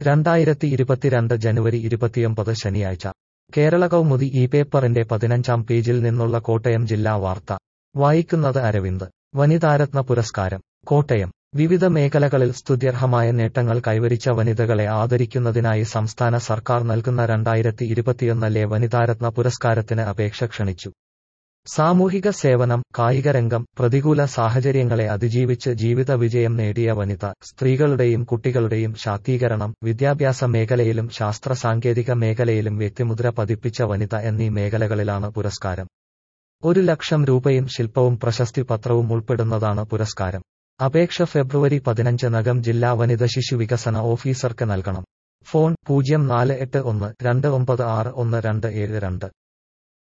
രണ്ടായിരത്തി ഇരുപത്തിരണ്ട് ജനുവരി ഇരുപത്തിയൊമ്പത് ശനിയാഴ്ച കേരള കൗമുദി ഈ പേപ്പറിന്റെ പതിനഞ്ചാം പേജിൽ നിന്നുള്ള കോട്ടയം ജില്ലാ വാർത്ത വായിക്കുന്നത് അരവിന്ദ് വനിതാരത്ന പുരസ്കാരം കോട്ടയം വിവിധ മേഖലകളിൽ സ്തുത്യർഹമായ നേട്ടങ്ങൾ കൈവരിച്ച വനിതകളെ ആദരിക്കുന്നതിനായി സംസ്ഥാന സർക്കാർ നൽകുന്ന രണ്ടായിരത്തി ഇരുപത്തിയൊന്നിലെ വനിതാരത്ന പുരസ്കാരത്തിന് അപേക്ഷ ക്ഷണിച്ചു സാമൂഹിക സേവനം കായികരംഗം പ്രതികൂല സാഹചര്യങ്ങളെ അതിജീവിച്ച് ജീവിത വിജയം നേടിയ വനിത സ്ത്രീകളുടെയും കുട്ടികളുടെയും ശാക്തീകരണം വിദ്യാഭ്യാസ മേഖലയിലും ശാസ്ത്ര സാങ്കേതിക മേഖലയിലും വ്യക്തിമുദ്ര പതിപ്പിച്ച വനിത എന്നീ മേഖലകളിലാണ് പുരസ്കാരം ഒരു ലക്ഷം രൂപയും ശില്പവും പ്രശസ്തി പത്രവും ഉൾപ്പെടുന്നതാണ് പുരസ്കാരം അപേക്ഷ ഫെബ്രുവരി പതിനഞ്ചിനകം ജില്ലാ വനിത ശിശു വികസന ഓഫീസർക്ക് നൽകണം ഫോൺ പൂജ്യം നാല് എട്ട് ഒന്ന് രണ്ട് ഒമ്പത് ആറ് ഒന്ന് രണ്ട് ഏഴ് രണ്ട്